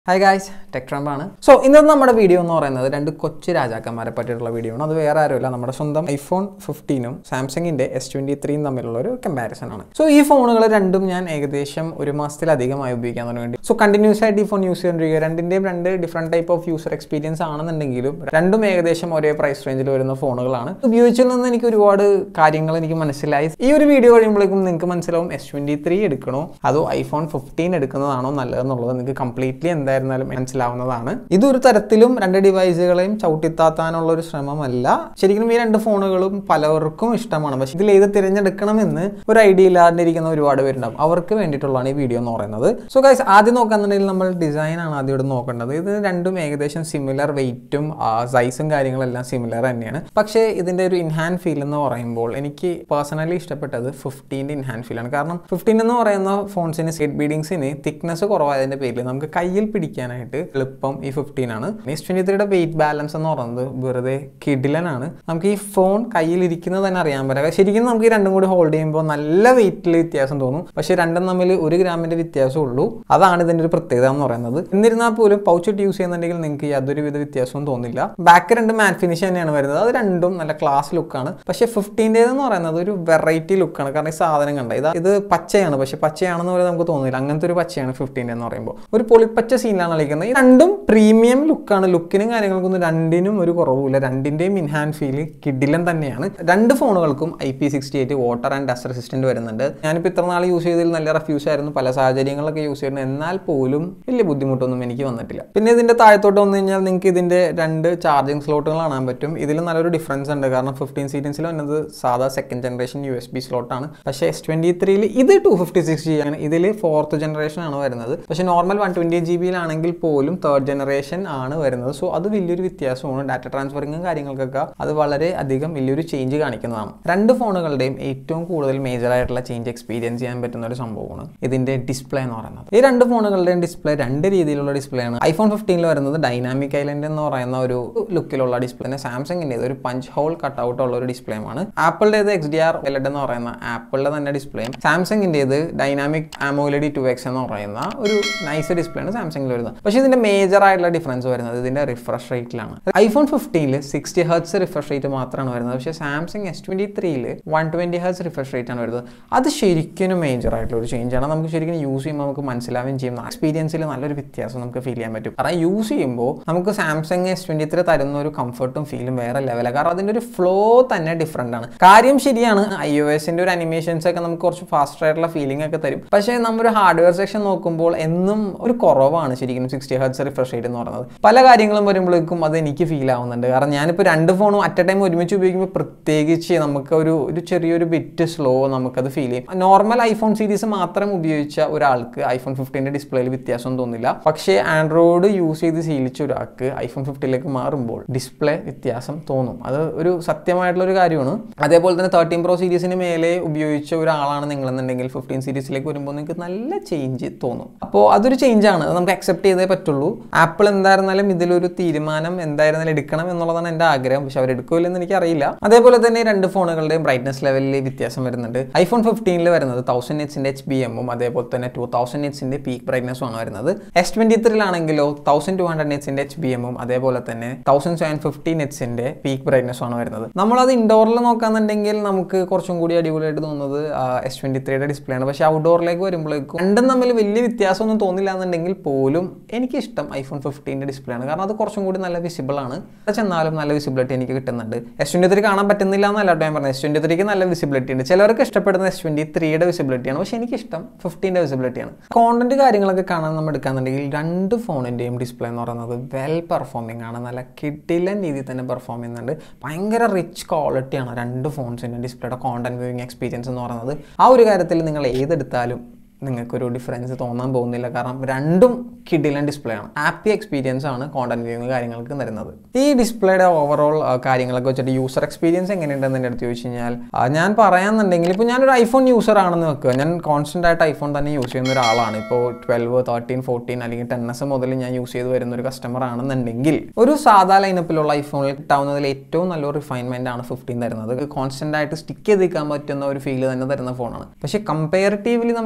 hi guys tech Trump ആണ് so ഇന്നത്തെ നമ്മുടെ വീഡിയോ എന്ന് പറയുന്നത് രണ്ട് കൊച്ചു രാജാക്കന്മാരെ പറ്റിയിട്ടുള്ള വീഡിയോ ആണ് അത് വേറെ ആരുമില്ല നമ്മുടെ സ്വന്തം ഐഫോൺ ഫിഫ്റ്റീനും സാംസങ്ങിന്റെ എസ് ട്വന്റി ത്രീയും തമ്മിലുള്ള ഒരു കമ്പാരിസൺ ആണ് സോ ഈ ഫോണുകൾ രണ്ടും ഞാൻ ഏകദേശം ഒരു മാസത്തിലധികമായി ഉപയോഗിക്കാൻ തുടങ്ങി സോ കണ്ടിന്യൂസ് ആയിട്ട് ഈ ഫോൺ യൂസ് ചെയ്തുകൊണ്ടിരിക്കുക രണ്ടിന്റെയും രണ്ട് different type of user experience ആണെന്നുണ്ടെങ്കിലും രണ്ടും ഏകദേശം ഒരേ പ്രൈസ് റേഞ്ചിൽ വരുന്ന ഫോണുകളാണ് ഉപയോഗിച്ചതിൽ നിന്ന് എനിക്ക് ഒരുപാട് കാര്യങ്ങൾ എനിക്ക് മനസ്സിലായി ഈ ഒരു വീഡിയോ കഴിയുമ്പോഴേക്കും നിങ്ങൾക്ക് മനസ്സിലാവും എസ് ട്വന്റി ത്രീ എടുക്കണോ അതോ ഐഫോൺ ഫിഫ്റ്റീൻ എടുക്കുന്നതാണോ നല്ലതെന്നുള്ളത് നിങ്ങൾക്ക് കംപ്ലീറ്റ്ലി എന്തായിരുന്നാലും മനസ്സിലാവുന്നതാണ് ഇതൊരു തരത്തിലും രണ്ട് ഡിവൈസുകളെയും ചവിട്ടിത്താത്താനുള്ള ഒരു ശ്രമമല്ല ശരിക്കും ഈ രണ്ട് ഫോണുകളും പലർക്കും ഇഷ്ടമാണ് പക്ഷെ ഇതിൽ ഏത് തിരഞ്ഞെടുക്കണമെന്ന് ഒരു ഐഡിയ ഇല്ലാതിരിക്കുന്ന ഒരുപാട് പേരുണ്ടാവും അവർക്ക് വേണ്ടിയിട്ടുള്ളതാണ് ഈ വീഡിയോ എന്ന് പറയുന്നത് സോ ഗൈസ് ആദ്യം നോക്കാന്നുണ്ടെങ്കിൽ നമ്മൾ ഡിസൈൻ ആണ് ആദ്യം ഇവിടെ നോക്കേണ്ടത് ഇത് രണ്ടും ഏകദേശം സിമിലർ വെയിറ്റും സൈസും കാര്യങ്ങളെല്ലാം സിമിലർ തന്നെയാണ് പക്ഷേ ഇതിന്റെ ഒരു ഇൻഹാൻ ഫീൽ എന്ന് പറയുമ്പോൾ എനിക്ക് പേഴ്സണലി ഇഷ്ടപ്പെട്ടത് ഫിഫ്റ്റീൻ്റെ ഇൻഹാൻ ഫീലാണ് കാരണം ഫിഫ്റ്റീൻ എന്ന് പറയുന്ന ഫോൺസിന് സൈഡ് ബീഡിങ്സിന് തിക്നെസ് കുറവായതിന്റെ പേരിൽ നമുക്ക് കയ്യിൽ പിടിക്കാനായിട്ട് എളുപ്പം ഈ ഫിഫ്റ്റീൻ ആണ് എസ് ട്വന്റി ത്രീയുടെ വെയിറ്റ് ബാലൻസ് എന്ന് പറയുന്നത് വെറുതെ കിഡിലനാണ് നമുക്ക് ഈ ഫോൺ കയ്യിൽ ഇരിക്കുന്നത് തന്നെ അറിയാൻ പറ്റും ശരിക്കും നമുക്ക് ഈ രണ്ടും കൂടി ഹോൾഡ് ചെയ്യുമ്പോൾ നല്ല വെയിറ്റിൽ വ്യത്യാസം തോന്നും പക്ഷേ രണ്ടും തമ്മിൽ ഒരു ഗ്രാമിന്റെ വ്യത്യാസം ഉള്ളൂ അതാണ് ഇതിന്റെ ഒരു പ്രത്യേകത എന്ന് പറയുന്നത് എന്നിരുന്നാൽ പോലും പൗച്ച് ഇട്ട് യൂസ് ചെയ്യുന്നുണ്ടെങ്കിൽ നിങ്ങൾക്ക് യാതൊരുവിധ വ്യത്യാസവും തോന്നില്ല ബാക്ക് രണ്ട് മാറ്റ് ഫിനിഷ് തന്നെയാണ് വരുന്നത് അത് രണ്ടും നല്ല ക്ലാസ് ലുക്കാണ് പക്ഷേ ഫിഫ്റ്റീൻ്റെ എന്ന് പറയുന്നത് ഒരു വെറൈറ്റി ലുക്കാണ് കാരണം ഈ സാധനം കണ്ട ഇതാ ഇത് പച്ചയാണ് പക്ഷെ പച്ചയാണെന്ന് പറയാൻ നമുക്ക് തോന്നില്ല അങ്ങനത്തെ ഒരു പച്ചയാണ് ഫിഫ്റ്റീൻ്റെ എന്ന് പറയുമ്പോൾ ഒരു പൊളിപ്പച്ച സീനിലാണ് കളിക്കുന്നത് ഈ രണ്ടും പ്രീമിയം ലുക്കാണ് ലുക്കിനും കാര്യങ്ങൾക്കൊന്നും രണ്ടിനും ഒരു കുറവുമില്ല രണ്ടിന്റെയും ഇൻഹാൻ ഫീൽ കിഡിലൻ തന്നെയാണ് രണ്ട് ഫോണുകൾക്കും I P sixty eight water and dust resistant വരുന്നുണ്ട് ഞാനിപ്പോൾ ഇത്ര നാൾ യൂസ് ചെയ്തതിൽ നല്ല റെഫ്യൂസ് ആയിരുന്നു പല സാഹചര്യങ്ങളൊക്കെ യൂസ് ചെയ്യുന്നത് എന്നാൽ പോലും വലിയ ബുദ്ധിമുട്ടൊന്നും എനിക്ക് വന്നിട്ടില്ല പിന്നെ ഇതിന്റെ താഴത്തോട്ട് വന്നു കഴിഞ്ഞാൽ നിങ്ങൾക്ക് ഇതിന്റെ രണ്ട് ചാർജിങ് സ്ലോട്ടുകൾ കാണാൻ പറ്റും ഇതിൽ നല്ലൊരു ഡിഫറൻസ് ഉണ്ട് കാരണം ഫിഫ്റ്റീൻ സീരീസിൽ വന്നത് സാധാ second generation U S B സ്ലോട്ടാണ് പക്ഷേ എസ് ട്വന്റി ത്രീയിൽ ഇത് ടു ഫിഫ്റ്റി സിക്സ് ജി ആണ് ഇതിൽ ഫോർത്ത് ജനറേഷൻ ആണ് വരുന്നത് പക്ഷേ നോർമൽ വൺ ട്വന്റി ജി ബിയിലാണെങ്കിൽ പോലും തേർഡ് ജനറേഷൻ ആണ് വരുന്നത് സോ അത് വലിയൊരു വ്യത്യാസമാണ് ഡാറ്റ ട്രാൻസ്ഫറിങ്ങും കാര്യങ്ങൾക്കൊക്കെ അത് വളരെ അധികം വലിയൊരു ചേഞ്ച് കാണിക്കുന്നതാണ് രണ്ട് ഫോണുകളുടെയും ഏറ്റവും കൂടുതൽ മേജർ ആയിട്ടുള്ള ചേഞ്ച് എക്സ്പീരിയൻസ് ചെയ്യാൻ പറ്റുന്ന ഒരു സംഭവമാണ് ഇതിന്റെ ഡിസ്പ്ലേ എന്ന് പറയുന്നത് ഈ രണ്ട് ഫോണുകളുടെയും ഡിസ്പ്ലേ രണ്ട് രീതിയിലുള്ള ഡിസ്പ്ലേ ആണ് ഐഫോൺ ഫിഫ്റ്റീനിൽ വരുന്നത് ഡൈനാമിക് ഐലൻഡ് എന്ന് പറയുന്ന ഒരു ലുക്കിലുള്ള ഡിസ്പ്ലേ സാംസങ്ങിന്റെ ഒരു പഞ്ച് ഹോൾ കട്ട് ഔട്ട് ഉള്ള ഒരു ഡിസ്പ്ലേ ആണ് ആപ്പിളിന്റെ എക്സ് ഡി ആർ എൽഡ് എന്ന് പറയുന്ന ആപ്പിളിന്റെ തന്നെ ഡിസ്പ്ലേയും സാംസങ്ങിന്റേത് ഡൈനാമിക് ആമോലഡി ടു എക്സ് എന്ന് പറയുന്ന ഒരു നൈസ് ഡിസ്പ്ലേ ആണ് സാംസങ്ങിൽ വരുന്നത് പക്ഷേ ഇതിന്റെ മേജർ ആയിട്ടുള്ള ഡിഫറൻസ് വരുന്നത് ഇതിന്റെ റിഫ്രഷ് റേറ്റിലാണ് ഐഫോൺ ഫിഫ്റ്റീനിൽ സിക്സ്റ്റി ഹെർട്സ് റിഫ്രഷ് റേറ്റ് മാത്രമാണ് വരുന്നത് പക്ഷേ സാംസങ് എസ് ട്വന്റി ത്രീയിൽ one twenty hertz refresh rate ആണ് വരുന്നത് അത് ശരിക്കും മേജർ ആയിട്ടുള്ള ഒരു ചേഞ്ച് ആണ് നമുക്ക് ശരിക്കും യൂസ് ചെയ്യുമ്പോൾ നമുക്ക് മനസ്സിലാവുകയും ചെയ്യും എക്സ്പീരിയൻസിൽ നല്ലൊരു വ്യത്യാസം നമുക്ക് ഫീൽ ചെയ്യാൻ പറ്റും കാരണം യൂസ് ചെയ്യുമ്പോൾ നമുക്ക് സാംസങ് എസ് ട്വന്റി ത്രീ തരുന്ന ഒരു കംഫർട്ടും ഫീലും വേറെ ലെവലാണ് കാരണം അതിന്റെ ഒരു ഫ്ലോ തന്നെ ഡിഫറെന്റ് ആണ് കാര്യം ശരിയാണ് ഐ ഒ എസിന്റെ ഒരു അനിമേഷൻസ് ഒക്കെ നമുക്ക് കുറച്ച് ഫാസ്റ്റർ ആയിട്ടുള്ള ഫീലിംഗ് ഒക്കെ തരും പക്ഷേ നമ്മൊരു ഹാർഡ്വെയർ സെക്ഷൻ നോക്കുമ്പോൾ എന്നും ഒരു കുറവാണ് ശരിക്കും സിക്സ്റ്റി ഹെർട്സ് റിഫ്രഷ് റേറ്റ് എന്ന് പറയുന്നത് പല കാര്യങ്ങളും വരുമ്പോഴേക്കും അത് എനിക്ക് ഫീൽ ആവുന്നുണ്ട് കാരണം ഞാനിപ്പോൾ രണ്ട് ഫോണും അറ്റ് എ ടൈം ഒരുമിച്ച് ഉപയോഗിക്കുമ്പോൾ പ്രത്യേകിച്ച് നമുക്ക് ഒരു ഒരു ചെറിയൊരു ബിറ്റ് സ്ലോ നമുക്കത് ഫീൽ ചെയ്യും നോർമൽ ഐഫോൺ സീരീസ് മാത്രം ഉപയോഗിച്ച ഒരാൾക്ക് ഐഫോൺ ഫിഫ്റ്റീൻ്റെ ഡിസ്പ്ലേയിൽ വ്യത്യാസം തോന്നില്ല പക്ഷേ ആൻഡ്രോയിഡ് യൂസ് ചെയ്ത് ശീലിച്ച ഒരാൾക്ക് ഐഫോൺ ഫിഫ്റ്റീനിലേക്ക് മാറുമ്പോൾ ഡിസ്പ്ലേ വ്യത്യാസം തോന്നും അത് ഒരു സത്യമായിട്ടുള്ള ഒരു കാര്യമാണ് അതേപോലെ തന്നെ തേർട്ടീൻ പ്രോ സീരീസിന് മേലെ ഉപയോഗിച്ച ഒരാളാണ് നിങ്ങളെന്നുണ്ടെങ്കിൽ ഫിഫ്റ്റീൻ സീരീസിലേക്ക് വരുമ്പോൾ നിങ്ങൾക്ക് നല്ല ചേഞ്ച് തോന്നും അപ്പോൾ അതൊരു ചേഞ്ചാണ് അത് നമുക്ക് അക്സെപ്റ്റ് ചെയ്തേ പറ്റുള്ളൂ ആപ്പിൾ എന്തായിരുന്നാലും ഇതിലൊരു തീരുമാനം എന്തായിരുന്നാലും എടുക്കണം എന്നുള്ളതാണ് എൻ്റെ ആഗ്രഹം പക്ഷെ അവർ എടുക്കില്ലെന്ന് എനിക്ക് അറിയില്ല അതേപോലെ തന്നെ രണ്ട് ഫോണുകളുടെയും ബ്രൈറ്റ്നസ് ലെവലിൽ വ്യത്യാസം വരുന്നുണ്ട് ഐഫോൺ ഫിഫ്റ്റീനിൽ വരുന്നത് തൗസൻഡ് എറ്റ്സിന്റെ എച്ച് ബി എമ്മും അതേപോലെ തന്നെ ടു തൗസൻഡ് എറ്റ്സിന്റെ പീക്ക് ബ്രൈറ്റ്നസും ആണ് വരുന്നത് എസ് ട്വന്റി ത്രീലാണെങ്കിലോ തൗസൻഡ് ടു ഹൺഡ്രഡ് എറ്റ്സിന്റെ എച്ച് ബി എമ്മും അതേപോലെ തന്നെ തൗസൻഡ് സെവൻ ഫിഫ്റ്റീൻ എറ്റ്സിന്റെ പീക്ക് ബ്രൈറ്റ്നസും ആണ് വരുന്നത് നമ്മളത് ഇൻഡോറിൽ നോക്കാന്നുണ്ടെങ്കിൽ നമുക്ക് കുറച്ചും കൂടി അടിപൊളിയായിട്ട് തോന്നുന്നത് എസ് ട്വന്റി ത്രീയുടെ ഡിസ്പ്ലേ ആണ് പക്ഷേ ഔട്ട്ഡോറിലേക്ക് വരുമ്പോഴേക്കും രണ്ടും തമ്മിൽ വലിയ വ്യത്യാസമൊന്നും തോന്നില്ല എന്നുണ്ടെങ്കിൽ പോലും എനിക്കിഷ്ടം ഐഫോൺ ഫിഫ്റ്റീൻ്റെ ഡിസ്പ്ലേ ആണ് കാരണം അത് കുറച്ചും കൂടി നല്ല വിസിബിൾ ആണ് അവിടെ ചെന്നാലും നല്ല വിസിബിലിറ്റി എനിക്ക് കിട്ടുന്നുണ്ട് എസ് ട്വന്റി ത്രീ കാണാൻ പറ്റുന്നില്ല എന്നല്ല ഞാൻ പറഞ്ഞത് എസ് ട്വന്റി ത്രീക്ക് നല്ല വിസിബിലിറ്റി ഉണ്ട് ചിലർക്ക് ഇഷ്ടപ്പെടുന്ന എസ് ട്വന്റി ത്രീയുടെ വിസിബിലിറ്റിയാണ് പക്ഷേ എനിക്കിഷ്ടം ഫിഫ്റ്റീൻ്റെ വിസിബിലിറ്റിയാണ് കോണ്ടന്റ് കാര്യങ്ങളൊക്കെ കാണാൻ നമ്മൾ എടുക്കാന്നുണ്ടെങ്കിൽ രണ്ട് ഫോണിൻ്റെയും ഡിസ്പ്ലേ എന്ന് പറയുന്നത് വെൽ പെർഫോമിംഗ് ആണ് നല്ല കിഡിലൻ രീതിയിൽ തന്നെ പെർഫോം ചെയ്യുന്നുണ്ട് ഭയങ്കര റിച്ച് ക്വാളിറ്റിയാണ് രണ്ട് ഫോൺസിൻ്റെ ഡിസ്പ്ലേയുടെ കോണ്ടന്റ് വ്യൂയിങ് എക്സ്പീരിയൻസ് എന്ന് പറയുന്നത് ആ ഒരു കാര്യത്തിൽ നിങ്ങൾ ഏതെടുത്താലും നിങ്ങൾക്കൊരു ഡിഫറൻസ് തോന്നാൻ പോകുന്നില്ല കാരണം രണ്ടും കിഡിലൻ ഡിസ്പ്ലേ ആണ് ഹാപ്പി എക്സ്പീരിയൻസ് ആണ് കോണ്ടന്റ് വ്യൂയിങ് കാര്യങ്ങൾക്ക് തരുന്നത് ഈ ഡിസ്പ്ലേയുടെ ഓവറോൾ കാര്യങ്ങളൊക്കെ വെച്ചിട്ട് യൂസർ എക്സ്പീരിയൻസ് എങ്ങനെയുണ്ടെന്ന് എൻ്റെ അടുത്ത് ചോദിച്ചു കഴിഞ്ഞാൽ ആ, ഞാൻ പറയാന്നുണ്ടെങ്കിൽ ഇപ്പോൾ ഞാനൊരു ഐഫോൺ യൂസർ ആണെന്ന് വെക്കുക ഞാൻ കോൺസ്റ്റന്റ് ആയിട്ട് ഐഫോൺ തന്നെ യൂസ് ചെയ്യുന്ന ഒരാളാണ് ഇപ്പോൾ ട്വൽവ് തേർട്ടീൻ ഫോർട്ടീൻ അല്ലെങ്കിൽ ടെൻ എസ് മുതൽ ഞാൻ യൂസ് ചെയ്ത് വരുന്ന ഒരു കസ്റ്റമർ ആണെന്നുണ്ടെങ്കിൽ ഒരു സാധാ ലൈനപ്പിലുള്ള ഐഫോണിൽ കിട്ടാവുന്നതിൽ ഏറ്റവും നല്ലൊരു റിഫൈൻമെന്റ് ആണ് ഫിഫ്റ്റീൻ തരുന്നത് കോൺസ്റ്റന്റ് ആയിട്ട് സ്റ്റിക്ക് ചെയ്ത് നിൽക്കാൻ പറ്റുന്ന ഒരു ഫീൽ തന്നെ തരുന്ന ഫോണാണ് പക്ഷേ കമ്പാരിറ്റീവ്ലി നമ്മൾ എസ് ട്വന്റി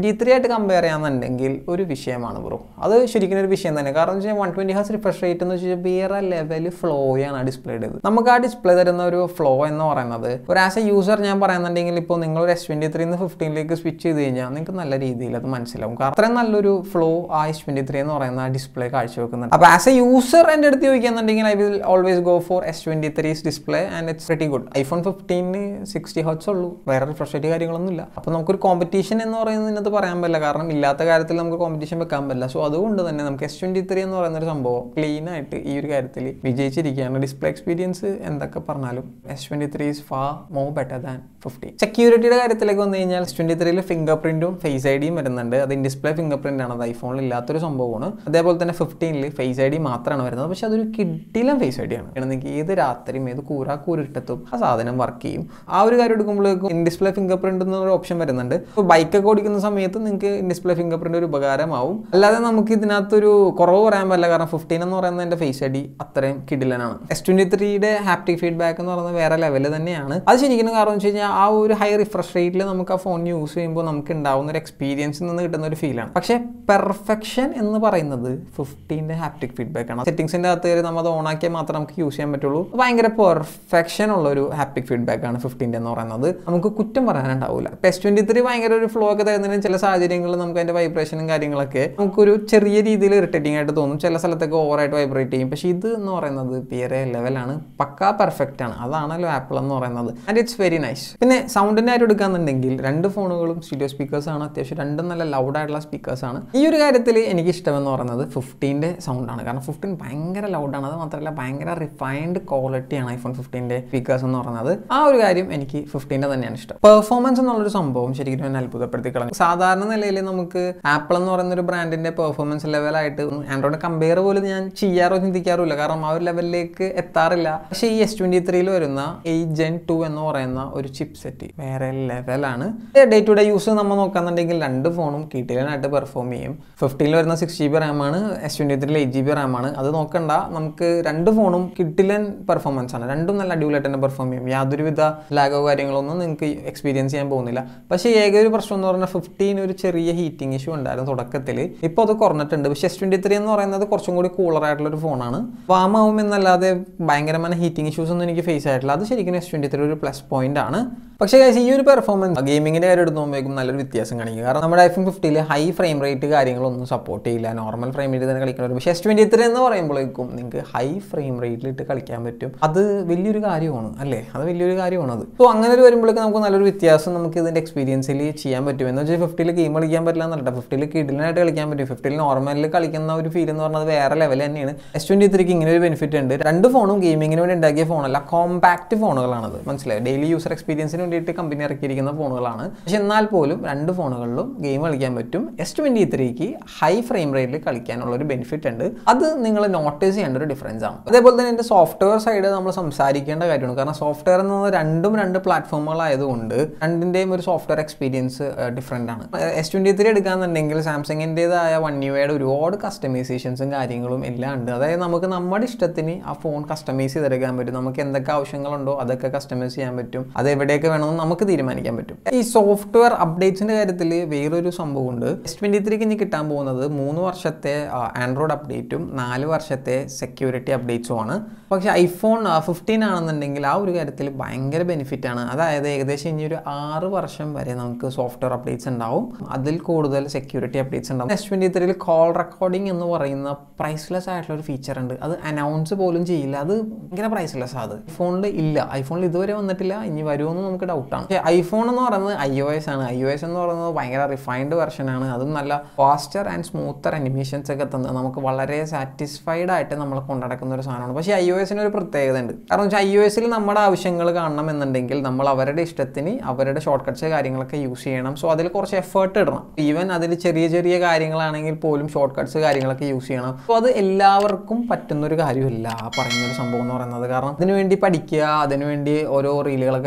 ട്വൻറ്റി ത്രീ ആയിട്ട് കമ്പയർ ചെയ്യാന്നുണ്ടെങ്കിൽ ഒരു വിഷയമാണ് ബ്രോ അത് ശരിക്കും ഒരു വിഷയം തന്നെ കാരണം വെച്ചാൽ വൺ ട്വൻറ്റി ഹസ് റിഫ്രഷ് റേറ്റ് എന്ന് വെച്ചാൽ വേറെ ലെവൽ ഫ്ലോയാണ് ആ ഡിസ്പ്ലേ ചെയ്തത് നമുക്ക് ആ ഡിസ്പ്ലേ തരുന്ന ഒരു ഫ്ലോ എന്ന് പറയുന്നത് ഒരു ആസ് എ യൂസർ ഞാൻ പറയുന്നുണ്ടെങ്കിൽ ഇപ്പോൾ നിങ്ങൾ ഒരു എസ് ട്വൻറ്റി ത്രീന്ന് ഫിഫ്റ്റീനിലേക്ക് സ്വിച്ച് ചെയ്ത് കഴിഞ്ഞാൽ നിങ്ങൾക്ക് നല്ല രീതിയിൽ അത് മനസ്സിലാവും കാരണം അത്രയും നല്ലൊരു ഫ്ലോ ആ എസ് ട്വൻറ്റി ത്രീ എന്ന് പറയുന്ന ഡിസ്പ്ലേ കാഴ്ചവെക്കുന്നുണ്ട് അപ്പോൾ ആസ് എ യൂസർ എൻ്റെ അടുത്ത് ചോദിക്കുകയാണെന്നുണ്ടെങ്കിൽ I will always go for S twenty three's display and it's very good iPhone ഫിഫ്റ്റീന് സിക്സ്റ്റി ഹോട്ട്സ് ഉള്ളൂ വേറെ റിഫ്രഷ് റേറ്റ് കാര്യങ്ങളൊന്നും ഇല്ല അപ്പോൾ നമുക്കൊരു കോമ്പറ്റീഷൻ എന്ന് പറയുന്നതിനകത്ത് പറയാൻ പറ്റില്ല കാരണം ഇല്ലാത്ത കാര്യത്തിൽ നമുക്ക് കോമ്പറ്റീഷൻ വെക്കാൻ പറ്റില്ല സോ അതുകൊണ്ട് തന്നെ നമുക്ക് എസ് ട്വൻറ്റി ത്രീ എന്ന് പറയുന്ന ഒരു സംഭവം ക്ലീൻ ആയിട്ട് ഈ ഒരു കാര്യത്തിൽ വിജയിച്ചിരിക്കുകയാണ് ഡിസ്പ്ലേ എക്സ്പീരിയൻസ് എന്തൊക്കെ പറഞ്ഞാലും S twenty three is far more better than fifty സെക്യൂരിറ്റിയുടെ കാര്യത്തിലേക്ക് വന്നു കഴിഞ്ഞാൽ എസ് ട്വൻറ്റി ത്രീയിൽ ഫിംഗർ പ്രിന്റും ഫേസ് ഐ ഡിയും വരുന്നുണ്ട് അത് ഡിസ്പ്ലേ ഫിംഗർ പ്രിന്റ് ആണ് അത് ഐഫോണിൽ ഇല്ലാത്തൊരു സംഭവമാണ് അതേപോലെ തന്നെ ഫിഫ്റ്റീനിൽ ഫേസ് ഐ ഡി മാത്രമാണ് വരുന്നത് പക്ഷേ അതൊരു കിഡിലും ഫേസ് ഐ ഡി ആണ് നിങ്ങൾക്ക് ഏത് രാത്രിയും ഏത് കൂരാ കൂരിട്ടത്തും ആ സാധനം വർക്ക് ചെയ്യും ആ ഒരു കാര്യം എടുക്കുമ്പോഴേക്കും ഇൻ ഡിസ്പ്ലേ ഫിംഗർ പ്രിന്റ് എന്നൊരു ഓപ്ഷൻ വരുന്നുണ്ട് ഇപ്പോൾ ബൈക്കൊക്കെ ഓടിക്കുന്ന സമയത്ത് നിങ്ങൾക്ക് ഇൻ ഡിസ്പ്ലേ ഫിംഗർ പ്രിന്റ് ഒരു ഉപകാരമാവും അല്ലാതെ നമുക്ക് ഇതിനകത്തൊരു കുറവ് പറയാൻ പറ്റില്ല കാരണം ഫിഫ്റ്റീൻ എന്ന് പറയുന്നത് എൻ്റെ ഫേസ് ഐ ഡി അത്രയും കിഡിലനാണ് എസ് ട്വൻറ്റി ത്രീയുടെ ഹാപ്റ്റിക് ഫീഡ്ബാക്ക് എന്ന് പറയുന്നത് വേറെ ലെവൽ തന്നെയാണ് അത് ശരിക്കും കാരണം വെച്ച് കഴിഞ്ഞാൽ ആ ഒരു ഹൈ റിഫ്രഷ് റേറ്റിൽ നമുക്ക് ആ ഫോൺ യൂസ് ചെയ്യുമ്പോൾ നമുക്ക് ഉണ്ടാവുന്ന ഒരു എക്സ്പീരിയൻസിൽ നിന്ന് കിട്ടുന്ന ഒരു ഫീലാണ് പക്ഷേ പെർഫെക്ഷൻ എന്ന് പറയുന്നത് ഫിഫ്റ്റീൻ്റെ ഹാപ്റ്റിക് ഫീഡ്ബാക്ക് ആണ് സെറ്റിംഗ്സിൻ്റെ അകത്ത് കയറി നമ്മൾ അത് ഓൺ ആക്കിയാൽ മാത്രം നമുക്ക് യൂസ് ചെയ്യാൻ പറ്റുള്ളൂ ഭയങ്കര പെർഫെക്ഷൻ ഉള്ള ഒരു ഹാപ്റ്റിക് ഫീഡ്ബാക്ക് ആണ് ഫിഫ്റ്റീൻ്റെ എന്ന് പറയുന്നത് നമുക്ക് കുറ്റം പറയാനുണ്ടാവില്ല എസ് ട്വൻറ്റി ത്രീ ഭയങ്കര ഒരു ഫ്ലോ ഒക്കെ തരുന്നതിന് ചില സാഹചര്യങ്ങളിൽ നമുക്ക് അതിൻ്റെ വൈബ്രേഷനും കാര്യങ്ങളൊക്കെ നമുക്കൊരു ചെറിയ രീതിയിൽ ഇറിറ്റേറ്റിംഗ് ആയിട്ട് തോന്നും ചില സ്ഥലത്തൊക്കെ ഓവറായിട്ട് വൈബ്രേറ്റ് ചെയ്യും പക്ഷേ ഇത് എന്ന് പറയുന്നത് വേറെ ലെവലാണ് പക്കാ പെർഫെക്റ്റ് ആണ് അതാണല്ലോ ആപ്പിൾ എന്ന് പറയുന്നത് ആൻഡ് ഇറ്റ്സ് വെരി നൈസ് പിന്നെ സൗണ്ടിൻ്റെ കാര്യം എടുക്കാന്നുണ്ടെങ്കിൽ രണ്ട് ഫോണുകളും സ്റ്റീരിയോ സ്പീക്കേഴ്സ് ആണ് അത്യാവശ്യം രണ്ടും നല്ല ലൗഡ് ആയിട്ടുള്ള സ്പീക്കേഴ്സ് ആണ് ഈ ഒരു കാര്യത്തിൽ എനിക്ക് ഇഷ്ടമെന്ന് പറയുന്നത് ഫിഫ്റ്റീൻ്റെ സൗണ്ടാണ് കാരണം ഫിഫ്റ്റീൻ ഭയങ്കര ലൗഡാണ് അത് മാത്രമല്ല ഭയങ്കര റിഫൈൻഡ് ക്വാളിറ്റിയാണ് ഐഫോൺ ഫിഫ്റ്റീൻ്റെ സ്പീക്കേഴ്സ് എന്ന് പറയുന്നത് ആ ഒരു കാര്യം എനിക്ക് ഫിഫ്റ്റീൻ്റെ തന്നെയാണ് ഇഷ്ടം പെർഫോമൻസ് എന്നുള്ളൊരു സംഭവം ശരിക്കും എന്നെ അത്ഭുതപ്പെടുത്തി കളഞ്ഞു സാധാരണ നിലയിൽ നമുക്ക് ആപ്പിൾ എന്ന് പറയുന്ന ഒരു ബ്രാൻഡിന്റെ പെർഫോമൻസ് ലെവലായിട്ട് ആൻഡ്രോയിഡ് കമ്പയർ പോലും ഞാൻ ചെയ്യാറോ ചിന്തിക്കാറില്ല കാരണം ആ ഒരു ലെവലിലേക്ക് എത്താറില്ല പക്ഷേ ഈ എസ് ട്വന്റി ത്രീയിൽ വരുന്ന എയ്റ്റ് ജെൻ ടു എന്ന് പറയുന്ന ഒരു ചിപ്പ് സെറ്റ് വേറെ ലെവലാണ് ഡേ ടു ഡേ യൂസ് നമ്മൾ നോക്കാന്നുണ്ടെങ്കിൽ രണ്ട് ഫോണും കിട്ടിലനായിട്ട് പെർഫോം ചെയ്യും ഫിഫ്റ്റീനിൽ വരുന്ന സിക്സ് ജി ബി റാമാണ് എസ് ട്വന്റി ത്രീയിൽ എയ്റ്റ് ജി ബി റാമാണ് അത് നോക്കണ്ട നമുക്ക് രണ്ട് ഫോണും കിട്ടിലൻ പെർഫോമൻസ് ആണ് രണ്ടും നല്ല അടിപൊളിയായിട്ട് തന്നെ പെർഫോം ചെയ്യും യാതൊരുവിധ ലാഗോ കാര്യങ്ങളൊന്നും നിങ്ങൾക്ക് എക്സ്പീരിയൻസ് ചെയ്യാൻ പോകുന്നില്ല പക്ഷേ ഏക ഒരു പ്രശ്നം എന്ന് പറഞ്ഞാൽ ഫിഫ്റ്റീൻ ഒരു ചെറിയ ഹീറ്റിംഗ് ഇഷ്യൂ ഉണ്ടായിരുന്നു തുടക്കത്തിൽ ഇപ്പോൾ അത് കുറഞ്ഞിട്ടുണ്ട് പക്ഷേ എസ് ട്വന്റി ത്രീ എന്ന് പറയുന്നത് കുറച്ചും കൂടി കൂളർ ആയിട്ടുള്ള ഒരു ഫോണാണ് വാം ആവും എന്നല്ലാതെ ഭയങ്കരമായ ഹീറ്റിംഗ് ഇഷ്യൂസ് ഒന്നും എനിക്ക് ഫേസ് ആയിട്ടില്ല അത് ശരിക്കും എസ് ട്വന്റി ത്രീ ഒരു പ്ലസ് പോയിന്റ് ആണ് പക്ഷേ guys, ഈ ഒരു പെർഫോമൻസ് ഗെയിമിങ്ങിന്റെ കാര്യം എടുത്ത് നോക്കുമ്പോഴേക്കും നല്ലൊരു വ്യത്യാസം കാണിക്കും കാരണം നമ്മുടെ ഐഫോൺ ഫിഫ്റ്റിയിൽ ഹൈ ഫ്രെയിം റേറ്റ് കാര്യങ്ങളൊന്നും സപ്പോർട്ട് ചെയ്യില്ല നോർമൽ ഫ്രെയിം റേറ്റ് തന്നെ കളിക്കുന്ന ഒരു പക്ഷേ എസ് ട്വന്റി ത്രീ എന്ന് പറയുമ്പോഴേക്കും നിങ്ങൾക്ക് ഹൈ ഫ്രെയിം റേറ്റിലിട്ട് കളിക്കാൻ പറ്റും അത് വലിയൊരു കാര്യമാണ് അല്ലേ അത് വലിയൊരു കാര്യമാണ് അത് സോ അങ്ങനെ ഒരു വരുമ്പോഴേക്കും നമുക്ക് നല്ലൊരു വ്യത്യാസം നമുക്ക് ഇതിന്റെ എക്സ്പീരിയൻസിൽ ചെയ്യാൻ പറ്റും എന്ന് വെച്ചാൽ ഫിഫ്റ്റിയിൽ ഗെയിം കളിക്കാൻ പറ്റില്ല എന്നല്ല ഫിഫ്റ്റിയിൽ കിഡിലായിട്ട് കളിക്കാൻ പറ്റും ഫിഫ്റ്റിയിൽ നോർമലിൽ കളിക്കുന്ന ഒരു ഫീൽ എന്ന് പറഞ്ഞത് വേറെ ലെവൽ തന്നെയാണ് എസ് ട്വന്റി ത്രീക്ക് ഇങ്ങനെ ഒരു ബെനിഫിറ്റ് ഉണ്ട് രണ്ട് ഫോണും ഗെയിമിങ്ങിന് വേണ്ടി ഉണ്ടാക്കിയ ഫോണല്ല കോമ്പാക്ട് ഫോണുകളാണത് മനസ്സിലായി ഡെയിലി യൂസർ എക്സ്പീരിയൻസിന് വേണ്ടിയിട്ട് കമ്പനി ഇറക്കിയിരിക്കുന്ന ഫോണുകളാണ് പക്ഷെ എന്നാൽ പോലും രണ്ട് ഫോണുകളിലും ഗെയിം കളിക്കാൻ പറ്റും എസ് ട്വന്റി ത്രീക്ക് ഹൈ ഫ്രെയിം റേറ്റിൽ കളിക്കാനുള്ള ഒരു ബെനിഫിറ്റ് ഉണ്ട് അത് നിങ്ങൾ നോട്ടീസ് ചെയ്യേണ്ട ഒരു ഡിഫറൻസ് ആണ് അതേപോലെ തന്നെ എൻ്റെ സോഫ്റ്റ്വെയർ സൈഡ് നമ്മൾ സംസാരിക്കേണ്ട കാര്യമാണ് കാരണം സോഫ്റ്റ്വെയർ എന്നത് രണ്ടും രണ്ട് പ്ലാറ്റ്ഫോമുകളായതുകൊണ്ട് രണ്ടിൻ്റെയും ഒരു സോഫ്റ്റ്വെയർ എക്സ്പീരിയൻസ് ഡിഫറെൻ്റ് ആണ് എസ് ട്വൻറ്റി ത്രീ എടുക്കാന്നുണ്ടെങ്കിൽ സാംസങ്ങിൻ്റെതായ വൺ യുടെ ഒരുപാട് കസ്റ്റമൈസേഷൻസും കാര്യങ്ങളും എല്ലാം ഉണ്ട് അതായത് നമുക്ക് നമ്മുടെ ഇഷ്ടത്തിന് ആ ഫോൺ കസ്റ്റമൈസ് ചെയ്തെടുക്കാൻ പറ്റും നമുക്ക് എന്തൊക്കെ ആവശ്യങ്ങളുണ്ടോ അതൊക്കെ കസ്റ്റമൈസ് ചെയ്യാൻ പറ്റും അത് എവിടെയൊക്കെ വേണമെന്ന് നമുക്ക് തീരുമാനിക്കാൻ പറ്റും ഈ സോഫ്റ്റ്വെയർ അപ്ഡേറ്റ്സിൻ്റെ കാര്യത്തിൽ വേറൊരു സംഭവമുണ്ട് എസ് ട്വൻറ്റി ത്രീക്ക് ഇനി കിട്ടാൻ പോകുന്നത് മൂന്ന് വർഷത്തെ ആൻഡ്രോയിഡ് അപ്ഡേറ്റും നാല് വർഷത്തെ സെക്യൂരിറ്റി അപ്ഡേറ്റ്സും ആണ് പക്ഷേ ഐഫോൺ ഫിഫ്റ്റീൻ ആണെന്നുണ്ടെങ്കിൽ ആ ഒരു കാര്യത്തിൽ ഭയങ്കര ബെനിഫിറ്റ് ആണ് അതായത് ഏകദേശം ഇനി ഒരു ആറ് വർഷം വരെ നമുക്ക് സോഫ്റ്റ്വെയർ അപ്ഡേറ്റ്സ് ഉണ്ടാവും അതിൽ കൂടുതൽ സെക്യൂരിറ്റി അപ്ഡേറ്റ്സ് ഉണ്ടാവും എസ് ട്വൻറ്റി ത്രീയിൽ കോൾ റെക്കോർഡിംഗ് എന്ന് പറയുന്ന പ്രൈസ്ലെസ് ആയിട്ടുള്ള ഒരു ഫീച്ചർ ഉണ്ട് അത് അനൗൺസ് പോലും ചെയ്യില്ല അത് ഭയങ്കര പ്രൈസ്ലെസ് അത് ഐഫോണിൽ ഇല്ല ഐഫോണിൽ ഇതുവരെ വന്നിട്ടില്ല ഇനി വരുമെന്ന് നമുക്ക് ഡൗട്ടാണ് പക്ഷേ ഐഫോൺ എന്ന് പറയുന്നത് ഐ ഒ എസ് ആണ് ഐ ഒ എസ് എന്ന് പറയുന്നത് ഭയങ്കര റിഫൈൻഡ് വെർഷൻ ആണ് അതും നല്ല ഫാസ്റ്റർ ആൻഡ് സ്മൂത്തർ അനിമേഷൻസ് ഒക്കെ തന്ന് നമുക്ക് വളരെ സാറ്റിസ്ഫൈഡ് ആയിട്ട് നമ്മൾ കൊണ്ടുനടക്കുന്ന ഒരു സാധനമാണ് പക്ഷേ ഐ ഒ എസിന് ഒരു പ്രത്യേകത ഉണ്ട് കാരണം വെച്ചാൽ ഐ ഒ എസിൽ നമ്മുടെ ആവശ്യങ്ങൾ കാണണം എന്നുണ്ടെങ്കിൽ നമ്മൾ അവരുടെ ഇഷ്ടത്തിന് അവരുടെ ഷോർട്ട് കട്ട്സ് കാര്യങ്ങളൊക്കെ യൂസ് ചെയ്യണം സോ അതിൽ കുറച്ച് എഫേർട്ട് ഇടണം ഈവൻ അതിൽ ചെറിയ ചെറിയ കാര്യങ്ങളാണെങ്കിൽ പോലും ഷോർട്ട് കട്ട്സ് കാര്യങ്ങളൊക്കെ യൂസ് ചെയ്യണം സോ അത് എല്ലാവർക്കും പറ്റുന്ന ഒരു കാര്യമല്ല ആ പറയുന്ന ഒരു സംഭവം എന്ന് പറയുന്നത് കാരണം അതിനുവേണ്ടി പഠിക്കുക അതിനുവേണ്ടി ഓരോ റീലുകളൊക്കെ കാണാന്ന്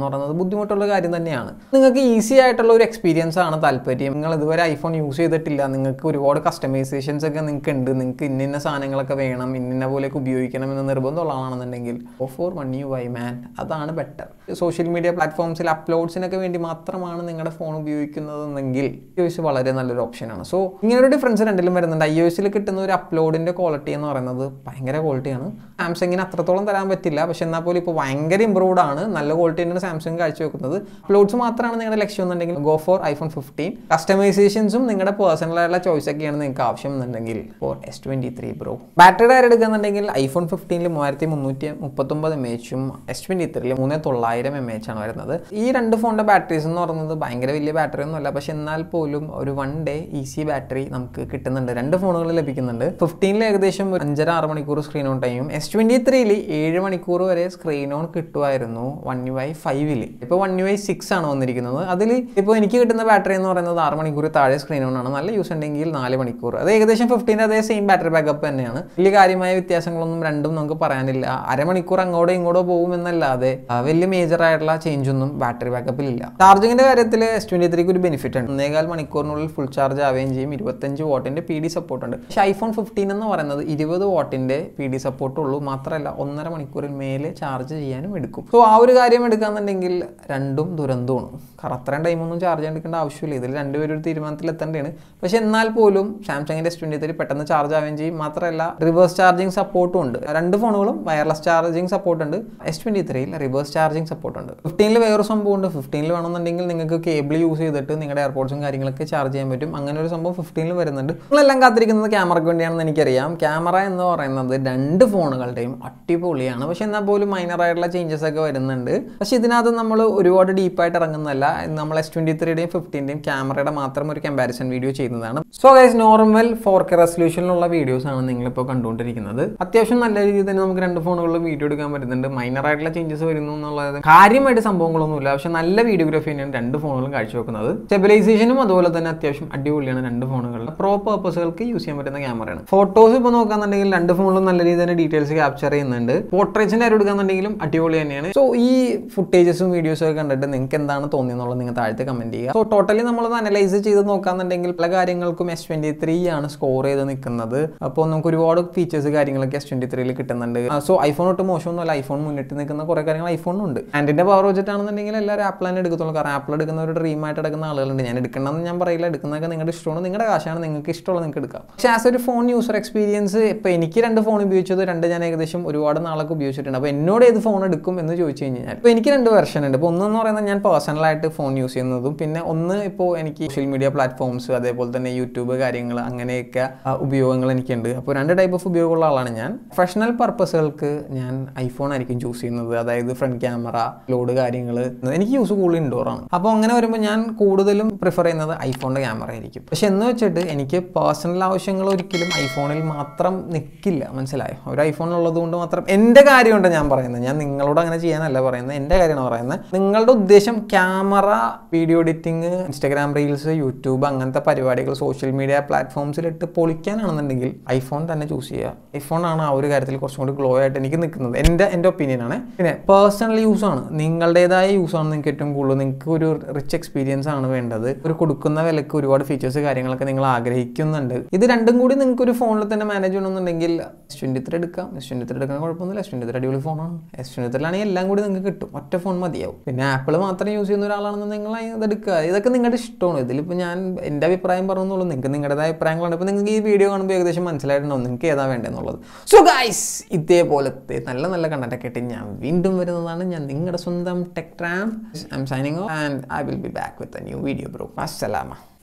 പറയുന്നത് ബുദ്ധിമുട്ടുള്ള കാര്യം തന്നെയാണ് നിങ്ങൾക്ക് ഈസി ആയിട്ടുള്ള ഒരു എക്സ്പീരിയൻസ് ആണ് താല്പര്യം നിങ്ങൾ ഇതുവരെ ഐഫോൺ യൂസ് ചെയ്തിട്ടില്ല നിങ്ങൾക്ക് ഒരുപാട് കസ്റ്റമൈസേഷൻസ് ഒക്കെ നിങ്ങൾക്ക് ഉണ്ട് നിങ്ങൾക്ക് ഇന്ന ഇന്ന സാധനങ്ങളൊക്കെ വേണം ഇന്ന പോലെയൊക്കെ ഉപയോഗിക്കണം എന്ന് നിർബന്ധമുള്ള ആളാണെന്നുണ്ടെങ്കിൽ ഓ for one U I man അതാണ് ബെറ്റർ സോഷ്യൽ മീഡിയ പ്ലാറ്റ്ഫോംസിൽ അപ്ലോഡ്സിനൊക്കെ വേണ്ടി മാത്രമാണ് നിങ്ങളുടെ ഫോൺ ഉപയോഗിക്കുന്നതെങ്കിൽ ഐ ഒ വളരെ നല്ലൊരു ഓപ്ഷനാണ് സോ ഇങ്ങനെ ഒരു ഡിഫറൻസ് രണ്ടിലും വരുന്നുണ്ട് ഐ ഒ എസിൽ കിട്ടുന്ന ഒരു അപ്ലോഡിന്റെ ക്വാളിറ്റി എന്ന് പറയുന്നത് ഭയങ്കര ക്വാളിറ്റിയാണ് സാംസങ്ങിന് അത്രത്തോളം തരാൻ പറ്റില്ല പക്ഷെ എന്നാൽ പോലും ഇപ്പോൾ ഭയങ്കര ഇമ്പ്രൂവ്ഡ് ആണ് നല്ല ക്വാളിറ്റി തന്നെയാണ് സാംസങ് കാഴ്ചവെക്കുന്നത് അപ്ലോഡ്സ് മാത്രമാണ് നിങ്ങളുടെ ലക്ഷ്യം എന്നുണ്ടെങ്കിൽ ഗോ ഫോർ ഐഫോൺ ഫിഫ്റ്റീൻ കസ്റ്റമൈസേഷൻസും നിങ്ങളുടെ പേഴ്സണൽ ആയിട്ടുള്ള ചോയ്സ് ഒക്കെയാണ് നിങ്ങൾക്ക് ആവശ്യം എന്നുണ്ടെങ്കിൽ for S twenty three bro battery ഡയർ എടുക്കുന്നുണ്ടെങ്കിൽ ഐഫോൺ ഫിഫ്റ്റീനിൽ മൂവായിരത്തി മുന്നൂറ്റി മുപ്പത്തൊമ്പത് എം എച്ചും എസ് ട്വന്റി ത്രീയിൽ മൂന്ന് തൊള്ളായിരം എം എച്ച് ആണ് വരുന്നത് ഈ രണ്ട് ഫോണിന്റെ ബാറ്ററീസ് എന്ന് പറയുന്നത് ഭയങ്കര വലിയ ബാറ്ററി ഒന്നുമല്ല പക്ഷെ എന്നാൽ പോലും ഒരു വൺ ഡേ ഈസി ബാറ്ററി നമുക്ക് കിട്ടുന്നുണ്ട് രണ്ട് ഫോണുകൾ ലഭിക്കുന്നുണ്ട് ഫിഫ്റ്റീനിൽ ഏകദേശം ഒരു അഞ്ചര ആറ് മണിക്കൂർ സ്ക്രീൻ ഓൺ ടൈമും എസ് ട്വന്റി ത്രീയിൽ ഏഴ് മണിക്കൂർ വരെ സ്ക്രീൻ ഓൺ കിട്ടുമായിരുന്നു വൺ യു ഐ ഫൈവില് ഇപ്പോൾ വൺ യു ഐ സിക്സ് ആണ് വന്നിരിക്കുന്നത് അതിൽ ഇപ്പോൾ എനിക്ക് കിട്ടുന്ന ബാറ്ററി എന്ന് പറയുന്നത് ആറ് മണിക്കൂർ താഴെ സ്ക്രീൻ ഓൺ ആണ് നല്ല യൂസ് ഉണ്ടെങ്കിൽ നാല് മണിക്കൂർ അത് ഏകദേശം ഫിഫ്റ്റീൻ്റെ അതേ സെയിം ബാറ്ററി ബാക്കപ്പ് തന്നെയാണ് വലിയ കാര്യമായ വ്യത്യാസങ്ങളൊന്നും രണ്ടും നമുക്ക് പറയാനില്ല അരമണിക്കൂർ അങ്ങോട്ടോ ഇങ്ങോട്ടോ പോകും എന്നല്ലാതെ ആ, വലിയ മേജർ ആയിട്ടുള്ള ചേഞ്ച് ഒന്നും ബാറ്ററി ബാക്കപ്പിൽ ഇല്ല ചാർജിങ്ങിന്റെ കാര്യത്തിൽ എസ് ട്വന്റി ത്രീക്ക് ഒരു ബെനിഫിറ്റ് ഉണ്ട് ഒന്നേകാൽ മണിക്കൂറിനുള്ളിൽ ഫുൾ ചാർജ് ആവുകയും ചെയ്യും ഇരുപത്തഞ്ച് വാട്ടിന്റെ പി ഡി സപ്പോർട്ട് ഉണ്ട് പക്ഷേ ഐഫോൺ ഫിഫ്റ്റീൻ എന്ന് പറയുന്നത് ഇരുപത് വാട്ടിന്റെ പി ഡി സപ്പോർട്ട് ഉള്ളൂ മാത്രമല്ല ഒന്നര മണിക്കൂറിൽ മേലെ ചാർജ് ചെയ്യാനും എടുക്കും സോ ആ ഒരു കാര്യം എടുക്കാന്നുണ്ടെങ്കിൽ രണ്ടും ദുരന്തമാണ് കാരണം അത്രയും ടൈമൊന്നും ചാർജ് ചെയ്യാൻ എടുക്കേണ്ട ആവശ്യമില്ല ഇതിൽ രണ്ടുപേരും ഒരു തീരുമാനത്തിൽ എത്തേണ്ടതാണ് പക്ഷെ എന്നാൽ പോലും സാംസങ്ങിന്റെ എസ് ട്വന്റി ത്രീ പെട്ടെന്ന് ചാർജ് ആവുകയും ചെയ്യും മാത്രമല്ല റിവേഴ്സ് ചാർജിങ് സപ്പോർട്ടും ഉണ്ട് രണ്ട് ഫോണുകളും വയർലെസ് ചാർജിങ് സപ്പോർട്ട് ഉണ്ട് എസ് ട്വന്റി ത്രീയിൽ റിവേഴ്സ് ചാർജിങ് സപ്പോർട്ട് ഉണ്ട് ഫിഫ്റ്റീനിൽ വേറൊരു സംഭവം ഉണ്ട് ഫിഫ്റ്റീനിൽ വേണമെന്നുണ്ടെങ്കിൽ നിങ്ങൾക്ക് കേബിൾ യൂസ് ചെയ്തിട്ട് നിങ്ങളുടെ എയർപോർട്ട്സും കാര്യങ്ങളൊക്കെ ചാർജ് ചെയ്യാൻ പറ്റും അങ്ങനെ ഒരു സംഭവം ഫിഫ്റ്റീനിൽ വരുന്നുണ്ട് നിങ്ങളെല്ലാം കാത്തിരിക്കുന്നത് ക്യാമറയ്ക്ക് വേണ്ടിയാണെന്ന് എനിക്കറിയാം ക്യാമറ എന്ന് പറയുന്നത് രണ്ട് ഫോണുകളുടെയും അടിപൊളിയാണ് പക്ഷെ എന്നാൽ പോലും മൈനർ ആയിട്ടുള്ള ചേഞ്ചസ് ഒക്കെ വരുന്നുണ്ട് പക്ഷെ ഇതിനകത്ത് നമ്മൾ ഒരുപാട് ഡീപ്പായിട്ട് ഇറങ്ങുന്നതല്ല നമ്മൾ എസ് ട്വന്റി ത്രീയുടെയും ഫിഫ്റ്റീൻ്റെയും ക്യാമറയുടെ മാത്രം ഒരു കമ്പാരിസൺ വീഡിയോ ചെയ്യുന്നതാണ് so guys normal four K റെസൊല്യൂഷനിലുള്ള വീഡിയോസ് ആണ് നിങ്ങളിപ്പോൾ കണ്ടുകൊണ്ടിരിക്കുന്നത് അത്യാവശ്യം നല്ല രീതിയിൽ തന്നെ നമുക്ക് രണ്ട് ഫോണുകളിലും വീഡിയോ എടുക്കാൻ പറ്റുന്നുണ്ട് മൈനർ ആയിട്ടുള്ള ചേഞ്ചസ് വരുന്നു എന്നുള്ളത് കാര്യമായിട്ട് സംഭവങ്ങളൊന്നുമില്ല പക്ഷെ നല്ല വീഡിയോഗ്രാഫി തന്നെയാണ് രണ്ട് ഫോണുകളും കാഴ്ചവെക്കുന്നത് സ്റ്റെബിലൈസേഷനും അതുപോലെ തന്നെ അത്യാവശ്യം അടിപൊളിയാണ് രണ്ട് ഫോണുകളിൽ പ്രോ പർപ്പസുകൾക്ക് യൂസ് ചെയ്യാൻ പറ്റുന്ന ക്യാമറയാണ് ഫോട്ടോസ് ഇപ്പോൾ നോക്കാന്നുണ്ടെങ്കിൽ രണ്ട് ഫോണിലും നല്ല രീതിയിൽ തന്നെ ഡീറ്റെയിൽസ് ക്യാപ്ചർ ചെയ്യുന്നുണ്ട് പോർട്രേറ്റ്സിന്റെ കാര്യം എടുക്കാന്നുണ്ടെങ്കിലും അടിപൊളി തന്നെയാണ് സോ ഈ ഫുട്ടേജസും വീഡിയോസും ഒക്കെ കണ്ടിട്ട് നിങ്ങൾക്ക് എന്താണ് തോന്നിയെന്നുള്ളത് നിങ്ങൾ താഴത്തെ കമന്റ് ചെയ്യുക സോ ടോട്ടലി നമ്മളത് അനലൈസ് ചെയ്ത് നോക്കാന്നുണ്ടെങ്കിൽ പല കാര്യങ്ങൾക്കും എസ് ട്വന്റി ത്രീ ആണ് സ്കോർ ചെയ്ത് നിൽക്കുന്നത് അപ്പോൾ നമുക്ക് ഒരുപാട് ഫീച്ചേഴ്സ് കാര്യങ്ങളൊക്കെ എസ് ട്വന്റി ത്രീയിൽ കിട്ടുന്നുണ്ട് സോ ഐഫോൺ ഒട്ട് മോശമൊന്നുമല്ല ഐഫോൺ മുന്നിട്ട് നിൽക്കുന്ന കുറേ കാര്യങ്ങൾ ഐഫോണുണ്ട് ആൻഡിന്റെ പവർ വെച്ചിട്ടാണെന്നുണ്ടെങ്കിൽ എല്ലാവരും ആപ്പിൾ തന്നെ എടുക്കത്തുള്ളൂ കാരണം ആപ്പിൾ എടുക്കുന്ന ഒരു ഡ്രീം ആയിട്ട് എടുക്കുന്ന ആളുകളുണ്ട് ഞാൻ എടുക്കണമെന്ന് ഞാൻ പറയില്ല എടുക്കുന്നതൊക്കെ നിങ്ങളുടെ ഇഷ്ടമാണ് നിങ്ങളുടെ കാശാണ് നിങ്ങൾക്ക് ഇഷ്ടമുള്ള നിങ്ങൾക്ക് എടുക്കാം പക്ഷേ ആസ് ഒരു ഫോൺ യൂസർ എക്സ്പീരിയൻസ് ഇപ്പോൾ എനിക്ക് രണ്ട് ഫോൺ ഉപയോഗിച്ചത് രണ്ട് ഞാൻ ഏകദേശം ഒരുപാട് നാളൊക്കെ ഉപയോഗിച്ചിട്ടുണ്ട് അപ്പോൾ എന്നോട് ഏത് ഫോൺ എടുക്കും എന്ന് ചോദിച്ചു കഴിഞ്ഞാൽ ഇപ്പോൾ എനിക്ക് രണ്ട് വെർഷൻ ഉണ്ട് ഇപ്പോൾ ഒന്നെന്ന് പറയുന്നത് ഞാൻ പേഴ്സണലായിട്ട് ഫോൺ യൂസ് ചെയ്യുന്നതും പിന്നെ ഒന്ന് ഇപ്പോൾ എനിക്ക് സോഷ്യൽ മീഡിയ പ്ലാറ്റ്ഫോംസ് അതേപോലെ തന്നെ യൂട്യൂബ് കാര്യങ്ങൾ അങ്ങനെയൊക്കെ ആ, ഉപയോഗങ്ങൾ എനിക്കുണ്ട് അപ്പോൾ രണ്ട് ടൈപ്പ് ഓഫ് ഉപയോഗമുള്ള ആളാണ് ഞാൻ പ്രൊഫഷണൽ പർപ്പസുകൾക്ക് ഞാൻ ഐഫോൺ ആയിരിക്കും ചൂസ് ചെയ്യുന്നത് അതായത് ഫ്രണ്ട് ക്യാമറ ലോഡ് കാര്യങ്ങൾ എനിക്ക് യൂസ് കൂടുതൽ ഇൻഡോർ ആണ് അപ്പോൾ അങ്ങനെ വരുമ്പോൾ ഞാൻ കൂടുതലും പ്രിഫർ ചെയ്യുന്നത് ഐഫോണിൻ്റെ ക്യാമറ ആയിരിക്കും പക്ഷെ എന്ന് വെച്ചിട്ട് എനിക്ക് പേഴ്സണൽ ആവശ്യങ്ങൾ ഒരിക്കലും ഐഫോണിൽ മാത്രം നിൽക്കില്ല മനസ്സിലായോ ഒരു ഐഫോൺ ഉള്ളത് കൊണ്ട് മാത്രം എൻ്റെ കാര്യമുണ്ട് ഞാൻ പറയുന്നത് ഞാൻ നിങ്ങളോട് അങ്ങനെ ചെയ്യാനല്ല പറയുന്നത് എൻ്റെ കാര്യമാണ് പറയുന്നത് നിങ്ങളുടെ ഉദ്ദേശം camera video editing Instagram reels YouTube അങ്ങനത്തെ പരിപാടികൾ സോഷ്യൽ മീഡിയ പ്ലാറ്റ്ഫോംസിലിട്ട് പൊളിക്കാനാണെന്നുണ്ടെങ്കിൽ ഐഫോൺ തന്നെ ചൂസ് ചെയ്യുക ഐഫോൺ ആണ് ആ ഒരു കാര്യത്തിൽ കുറച്ചും കൂടി ഗ്ലോ ആയിട്ട് എനിക്ക് നിൽക്കുന്നത് എൻ്റെ എൻ്റെ ഒപ്പീനിയൻ ആണ് പിന്നെ പേഴ്സണൽ യൂസ് ആണ് നിങ്ങളുടേതായ യൂസ് ആണ് നിങ്ങൾക്ക് ഏറ്റവും കൂടുതൽ നിങ്ങൾക്ക് ഒരു റിച്ച് എക്സ്പീരിയൻസ് ആണ് വേണ്ടത് ഒരു കൊടുക്കുന്ന വിലക്ക് ഒരുപാട് ഫീച്ചേഴ്സ് കാര്യങ്ങളൊക്കെ നിങ്ങൾ ആഗ്രഹിക്കുന്നുണ്ട് ഇത് രണ്ടും കൂടി നിങ്ങൾക്ക് ഒരു ഫോണിൽ തന്നെ മാനേജ് ചെയ്യണമെന്നുണ്ടെങ്കിൽ എസ് ട്വൻറ്റി ത്രീ എടുക്കാം എസ് ട്വൻറ്റി ത്രീ എടുക്കാൻ കുഴപ്പമൊന്നുമില്ല എസ് ട്വൻറ്റി ത്രീ അടിപൊളി ഫോണാണ് എസ് ട്വൻറ്റി ത്രീലാണെങ്കിൽ എല്ലാം കൂടി നിങ്ങൾക്ക് കിട്ടും ഒറ്റ ഫോൺ മതിയാവും പിന്നെ ആപ്പിൾ മാത്രം യൂസ് ചെയ്യുന്ന ഒരാളാണെന്ന് നിങ്ങൾ ഇത് എടുക്കുക ഇതൊക്കെ നിങ്ങളുടെ ഇഷ്ടമാണ് ഇതിലിപ്പോൾ ഞാൻ എൻ്റെ അഭിപ്രായം പറഞ്ഞെന്നുള്ളൂ നിങ്ങൾക്ക് നിങ്ങളുടേതായ അഭിപ്രായങ്ങളാണ് ഇപ്പോൾ നിങ്ങൾക്ക് ഈ വീഡിയോ കാണുമ്പോൾ ഏകദേശം മനസ്സിലായിട്ടുണ്ടാവും നിങ്ങൾക്ക് ഏതാ വേണ്ടതെന്നുള്ളത് സോ ഗൈസ് ഇതേപോലത്തെ നല്ല നല്ല കണ്ടന്റൊക്കെ ആയിട്ട് ഞാൻ വീണ്ടും വരുന്നതാണ് ഞാൻ നിങ്ങളുടെ സ്വന്തം tech tram I M signing off and I will be back with a new video bro അസ്സലാമ